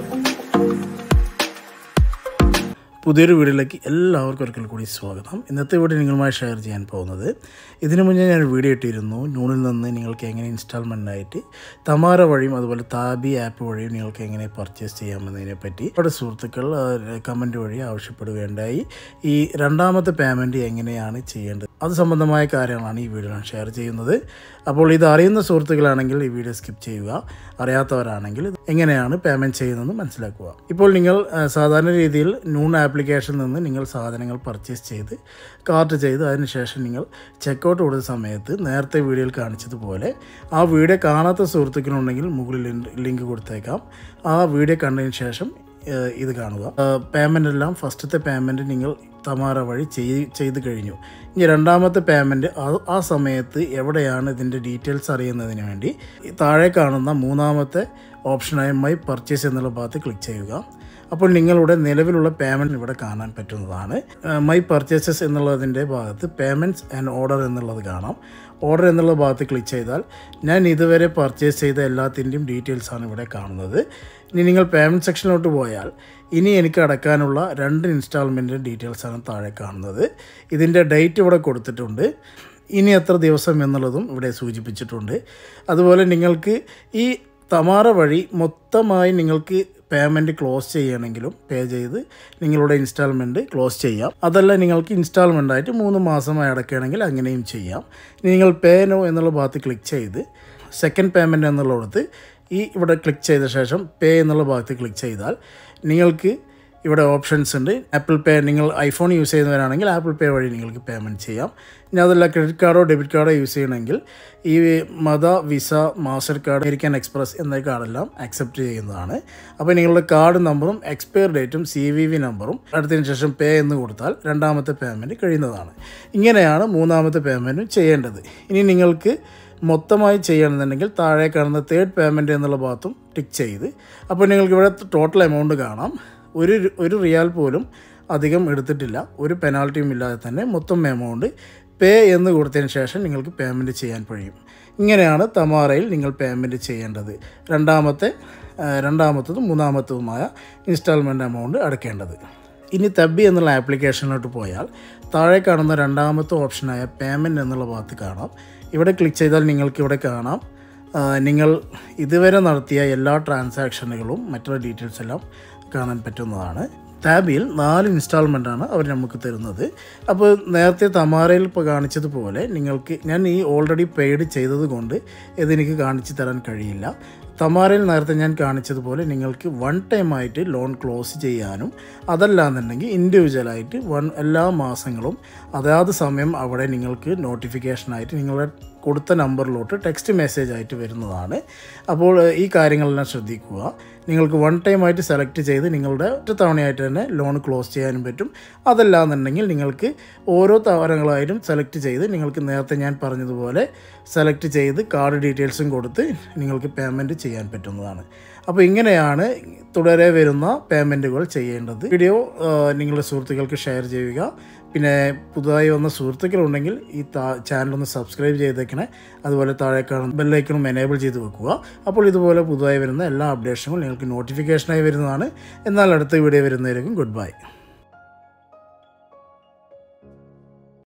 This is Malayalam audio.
പുതിയൊരു വീഡിയോയിലേക്ക് എല്ലാവർക്കും ഒരിക്കൽ കൂടി സ്വാഗതം ഇന്നത്തെ വീഡിയോ നിങ്ങളുമായി ഷെയർ ചെയ്യാൻ പോകുന്നത് ഇതിനു മുന്നേ ഞാൻ ഒരു വീഡിയോ ഇട്ടിരുന്നു നൂണിൽ നിന്ന് നിങ്ങൾക്ക് എങ്ങനെ ഇൻസ്റ്റാൾമെൻറ്റായിട്ട് തമാര വഴിയും അതുപോലെ താബി ആപ്പ് വഴിയും നിങ്ങൾക്ക് എങ്ങനെ പർച്ചേസ് ചെയ്യാമെന്നതിനെ പറ്റി അവിടെ സുഹൃത്തുക്കൾ കമൻറ്റ് വഴി ആവശ്യപ്പെടുകയുണ്ടായി ഈ രണ്ടാമത്തെ പേയ്മെൻറ്റ് എങ്ങനെയാണ് ചെയ്യേണ്ടത് അത് സംബന്ധമായ കാര്യങ്ങളാണ് ഈ വീഡിയോ ഞാൻ ഷെയർ ചെയ്യുന്നത് അപ്പോൾ ഇത് അറിയുന്ന സുഹൃത്തുക്കളാണെങ്കിൽ ഈ വീഡിയോ സ്കിപ്പ് ചെയ്യുക അറിയാത്തവരാണെങ്കിൽ ഇത് എങ്ങനെയാണ് പേയ്മെൻറ്റ് ചെയ്യുന്നതെന്ന് മനസ്സിലാക്കുക ഇപ്പോൾ നിങ്ങൾ ആ, സാധാരണ രീതിയിൽ നൂൺ ആപ്ലിക്കേഷനിൽ നിന്ന് നിങ്ങൾ സാധനങ്ങൾ പർച്ചേസ് ചെയ്ത് കാർട്ട് ചെയ്ത് അതിനുശേഷം നിങ്ങൾ ചെക്കൗട്ട് കൊടുത്ത സമയത്ത് നേരത്തെ വീഡിയോയിൽ കാണിച്ചതുപോലെ ആ വീഡിയോ കാണാത്ത സുഹൃത്തുക്കളുണ്ടെങ്കിൽ മുകളിൽ ലിങ്ക് കൊടുത്തേക്കാം ആ വീഡിയോ കണ്ടതിന് ശേഷം ഏഹ് ഇത് കാണുക പേയ്മെൻ്റ് എല്ലാം ഫസ്റ്റത്തെ പേയ്മെൻറ്റ് നിങ്ങൾ തമാര വഴി ചെയ് ചെയ്ത് കഴിഞ്ഞു ഇനി രണ്ടാമത്തെ പേയ്മെൻറ്റ് ആ സമയത്ത് എവിടെയാണ് ഇതിൻ്റെ ഡീറ്റെയിൽസ് അറിയുന്നതിന് വേണ്ടി ഈ താഴെ കാണുന്ന മൂന്നാമത്തെ ഓപ്ഷനായ മൈ പർച്ചേസ് എന്നുള്ള ഭാഗത്ത് ക്ലിക്ക് ചെയ്യുക അപ്പോൾ നിങ്ങളുടെ നിലവിലുള്ള പേയ്മെൻറ്റ് ഇവിടെ കാണാൻ പറ്റുന്നതാണ് മൈ പർച്ചേസസ് എന്നുള്ളതിൻ്റെ ഭാഗത്ത് പേയ്മെൻറ്റ്സ് ആൻഡ് ഓർഡർ എന്നുള്ളത് കാണാം ഓർഡർ എന്നുള്ള ഭാഗത്ത് ക്ലിക്ക് ചെയ്താൽ ഞാൻ ഇതുവരെ പർച്ചേസ് ചെയ്ത എല്ലാത്തിൻ്റെയും ഡീറ്റെയിൽസാണ് ഇവിടെ കാണുന്നത് ഇനി നിങ്ങൾ പേയ്മെൻറ്റ് സെക്ഷനിലോട്ട് പോയാൽ ഇനി എനിക്ക് അടക്കാനുള്ള രണ്ട് ഇൻസ്റ്റാൾമെൻറ്റിൻ്റെ ഡീറ്റെയിൽസാണ് താഴെ കാണുന്നത് ഇതിൻ്റെ ഡേറ്റ് ഇവിടെ കൊടുത്തിട്ടുണ്ട് ഇനി എത്ര ദിവസം എന്നുള്ളതും ഇവിടെ സൂചിപ്പിച്ചിട്ടുണ്ട് അതുപോലെ നിങ്ങൾക്ക് ഈ തമാറ വഴി മൊത്തമായി നിങ്ങൾക്ക് പേയ്മെൻറ്റ് ക്ലോസ് ചെയ്യണമെങ്കിലും പേ ചെയ്ത് നിങ്ങളുടെ ഇൻസ്റ്റാൾമെൻറ്റ് ക്ലോസ് ചെയ്യാം അതല്ല നിങ്ങൾക്ക് ഇൻസ്റ്റാൾമെൻ്റ് ആയിട്ട് മൂന്ന് മാസമായി അടക്കുകയാണെങ്കിൽ അങ്ങനെയും ചെയ്യാം ഇനി നിങ്ങൾ പേ നോ എന്നുള്ള ഭാഗത്ത് ക്ലിക്ക് ചെയ്ത് സെക്കൻഡ് പേയ്മെൻറ്റ് എന്നുള്ളിടത്ത് ഈ ഇവിടെ ക്ലിക്ക് ചെയ്ത ശേഷം പേ എന്നുള്ള ഭാഗത്ത് ക്ലിക്ക് ചെയ്താൽ നിങ്ങൾക്ക് ഇവിടെ ഓപ്ഷൻസ് ഉണ്ട് ആപ്പിൾ പേ നിങ്ങൾ ഐഫോൺ യൂസ് ചെയ്യുന്നവരാണെങ്കിൽ ആപ്പിൾ പേ വഴി നിങ്ങൾക്ക് പേയ്മെൻറ്റ് ചെയ്യാം ഇനി അതല്ല ക്രെഡിറ്റ് കാർഡോ ഡെബിറ്റ് കാർഡോ യൂസ് ചെയ്യണമെങ്കിൽ ഈ മത Visa Mastercard American Express എന്ന കാർഡെല്ലാം അക്സെപ്റ്റ് ചെയ്യുന്നതാണ് അപ്പോൾ നിങ്ങളുടെ കാർഡ് നമ്പറും എക്സ്പയർ ഡേറ്റും സി വി വി നമ്പറും അടുത്തതിന് ശേഷം പേ എന്ന് കൊടുത്താൽ രണ്ടാമത്തെ പേയ്മെൻറ്റ് കഴിയുന്നതാണ് ഇങ്ങനെയാണ് മൂന്നാമത്തെ പേയ്മെൻറ്റും ചെയ്യേണ്ടത് ഇനി നിങ്ങൾക്ക് മൊത്തമായി ചെയ്യണമെന്നുണ്ടെങ്കിൽ താഴെ കാണുന്ന തേർഡ് പേയ്മെൻറ്റ് എന്നുള്ള ഭാഗത്തും ടിക്ക് ചെയ്ത് അപ്പോൾ നിങ്ങൾക്ക് ഇവിടെ ടോട്ടൽ എമൗണ്ട് കാണാം ഒരു ഒരു റിയാൽ പോലും അധികം എടുത്തിട്ടില്ല ഒരു പെനാൽറ്റിയും ഇല്ലാതെ തന്നെ മൊത്തം എമൗണ്ട് പേ എന്ന് കൊടുത്തതിന് ശേഷം നിങ്ങൾക്ക് പേയ്മെൻറ്റ് ചെയ്യാൻ കഴിയും ഇങ്ങനെയാണ് തമാറയിൽ നിങ്ങൾ പേയ്മെൻറ്റ് ചെയ്യേണ്ടത് രണ്ടാമത്തെ ആ, രണ്ടാമത്തതും മൂന്നാമത്തതുമായ ഇൻസ്റ്റാൾമെൻറ്റ് എമൗണ്ട് അടയ്ക്കേണ്ടത് ഇനി തബി എന്നുള്ള ആപ്ലിക്കേഷനിലോട്ട് പോയാൽ താഴെ കാണുന്ന രണ്ടാമത്തെ ഓപ്ഷനായ പേയ്മെൻറ്റ് എന്നുള്ള ഭാഗത്ത് കാണാം ഇവിടെ ക്ലിക്ക് ചെയ്താൽ നിങ്ങൾക്ക് ഇവിടെ കാണാം ആ, നിങ്ങൾ ഇതുവരെ നടത്തിയ എല്ലാ ട്രാൻസാക്ഷനുകളും മറ്റുള്ള ഡീറ്റെയിൽസ് എല്ലാം കാണാൻ പറ്റുന്നതാണ് ടാബിൽ നാല് ഇൻസ്റ്റാൾമെൻ്റാണ് അവർ നമുക്ക് തരുന്നത് അപ്പോൾ നേരത്തെ തമാരയിൽ ഇപ്പോൾ കാണിച്ചതുപോലെ നിങ്ങൾക്ക് ഞാൻ ഈ ഓൾറെഡി പെയ്ഡ് ചെയ്തത് കൊണ്ട് ഇതെനിക്ക് കാണിച്ചു തരാൻ കഴിയില്ല തമാരയിൽ നേരത്തെ ഞാൻ കാണിച്ചതുപോലെ നിങ്ങൾക്ക് വൺ ടൈം ആയിട്ട് ലോൺ ക്ലോസ് ചെയ്യാനും അതല്ലാന്നുണ്ടെങ്കിൽ ഇൻഡിവിജ്വലായിട്ട് വൺ എല്ലാ മാസങ്ങളും അതാത് സമയം അവിടെ നിങ്ങൾക്ക് നോട്ടിഫിക്കേഷനായിട്ട് നിങ്ങളുടെ കൊടുത്ത നമ്പറിലോട്ട് ടെക്സ്റ്റ് മെസ്സേജ് ആയിട്ട് വരുന്നതാണ് അപ്പോൾ ഏഹ്, ഈ കാര്യങ്ങളെല്ലാം ശ്രദ്ധിക്കുക നിങ്ങൾക്ക് വൺ ടൈം ആയിട്ട് സെലക്ട് ചെയ്ത് നിങ്ങളുടെ ഒറ്റ തവണയായിട്ട് തന്നെ ലോൺ ക്ലോസ് ചെയ്യാനും പറ്റും അതല്ലാന്നുണ്ടെങ്കിൽ നിങ്ങൾക്ക് ഓരോ തവണകളായിട്ടും സെലക്ട് ചെയ്ത് നിങ്ങൾക്ക് നേരത്തെ ഞാൻ പറഞ്ഞതുപോലെ സെലക്ട് ചെയ്ത് കാർഡ് ഡീറ്റെയിൽസും കൊടുത്ത് നിങ്ങൾക്ക് പേയ്മെൻറ്റ് ചെയ്യാൻ പറ്റുന്നതാണ് അപ്പോൾ ഇങ്ങനെയാണ് തുടരെ വരുന്ന പേയ്മെൻറ്റുകൾ ചെയ്യേണ്ടത് വീഡിയോ ആ, നിങ്ങളുടെ സുഹൃത്തുക്കൾക്ക് ഷെയർ ചെയ്യുക പിന്നെ പുതുതായി വന്ന സുഹൃത്തുക്കളുണ്ടെങ്കിൽ ഈ താ ചാനലൊന്ന് സബ്സ്ക്രൈബ് ചെയ്തേക്കണേ അതുപോലെ താഴെ കാണുന്ന ബെല്ലൈക്കണും എനേബിൾ ചെയ്ത് വെക്കുക അപ്പോൾ ഇതുപോലെ പുതുതായി വരുന്ന എല്ലാ അപ്ഡേഷനും നിങ്ങൾക്ക് നോട്ടിഫിക്കേഷനായി വരുന്നതാണ് എന്നാൽ അടുത്ത വീഡിയോ വരുന്നതായിരിക്കും ഗുഡ് ബൈ